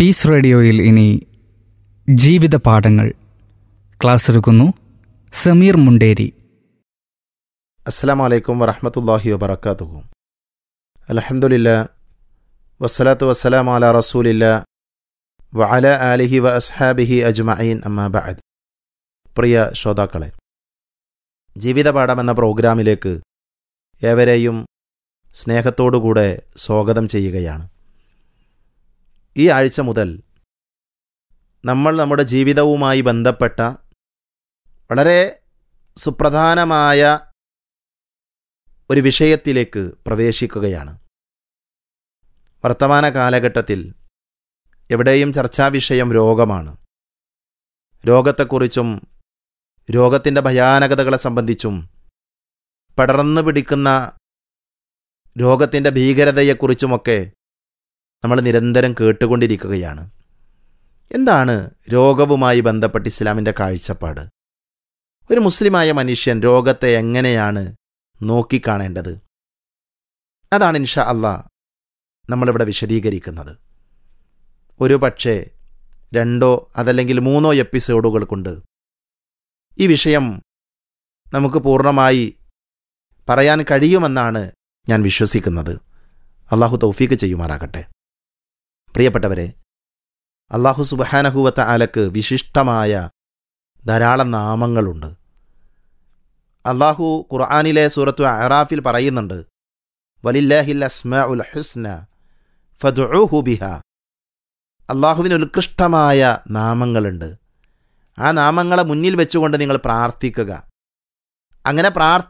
piece റേഡിയോയിൽ ഇനി ജീവിത പാഠങ്ങൾ ക്ലാസ് എടുക്കുന്നു സമീർ മുണ്ടേരി അസ്സാം വലൈക്കും വറഹമത്തല്ലാഹി വബർക്കാത്തുഹു അലഹമുല്ല വസ്സലാത്തു വസ്സലാം അല റസൂലില്ല വഅല ആലിഹി വ അസ്ഹാബിഹി അജ്മഈൻ അമ്മാ ബഅദ് പ്രിയ ശ്രോതാക്കളെ ജീവിതപാഠം എന്ന പ്രോഗ്രാമിലേക്ക് ഏവരെയും സ്നേഹത്തോടുകൂടെ സ്വാഗതം ചെയ്യുകയാണ് ഈ ആഴ്ച മുതൽ നമ്മൾ നമ്മുടെ ജീവിതവുമായി ബന്ധപ്പെട്ട വളരെ സുപ്രധാനമായ ഒരു വിഷയത്തിലേക്ക് പ്രവേശിക്കുകയാണ് വർത്തമാന കാലഘട്ടത്തിൽ എവിടെയും ചർച്ചാ വിഷയം രോഗമാണ് രോഗത്തെക്കുറിച്ചും രോഗത്തിൻ്റെ ഭയാനകതകളെ സംബന്ധിച്ചും പടർന്നു പിടിക്കുന്ന രോഗത്തിൻ്റെ ഭീകരതയെക്കുറിച്ചുമൊക്കെ നമ്മൾ നിരന്തരം കേട്ടുകൊണ്ടിരിക്കുകയാണ് എന്താണ് രോഗവുമായി ബന്ധപ്പെട്ട് ഇസ്ലാമിൻ്റെ കാഴ്ചപ്പാട് ഒരു മുസ്ലിമായ മനുഷ്യൻ രോഗത്തെ എങ്ങനെയാണ് നോക്കിക്കാണേണ്ടത് അതാണ് ഇൻഷാ അള്ളാ നമ്മളിവിടെ വിശദീകരിക്കുന്നത് ഒരു പക്ഷേ രണ്ടോ അതല്ലെങ്കിൽ മൂന്നോ എപ്പിസോഡുകൾ കൊണ്ട് ഈ വിഷയം നമുക്ക് പൂർണ്ണമായി പറയാൻ കഴിയുമെന്നാണ് ഞാൻ വിശ്വസിക്കുന്നത് അള്ളാഹു തൗഫീക്ക് ചെയ്യുമാറാകട്ടെ പ്രിയപ്പെട്ടവരെ അള്ളാഹു സുബഹാനഹുവത്ത ആലക്ക് വിശിഷ്ടമായ ധാരാളം നാമങ്ങളുണ്ട് അള്ളാഹു ഖുർആാനിലെ സൂറത്തു അറാഫിൽ പറയുന്നുണ്ട് വലില്ലാഹിൽ അസ്മാ ഉൽ ഹുസ്ന ഫദുഹു ബിഹ അള്ളാഹുവിന് ഉത്കൃഷ്ടമായ നാമങ്ങളുണ്ട് ആ നാമങ്ങളെ മുന്നിൽ വെച്ചുകൊണ്ട് നിങ്ങൾ പ്രാർത്ഥിക്കുക അങ്ങനെ പ്രാർത്ഥി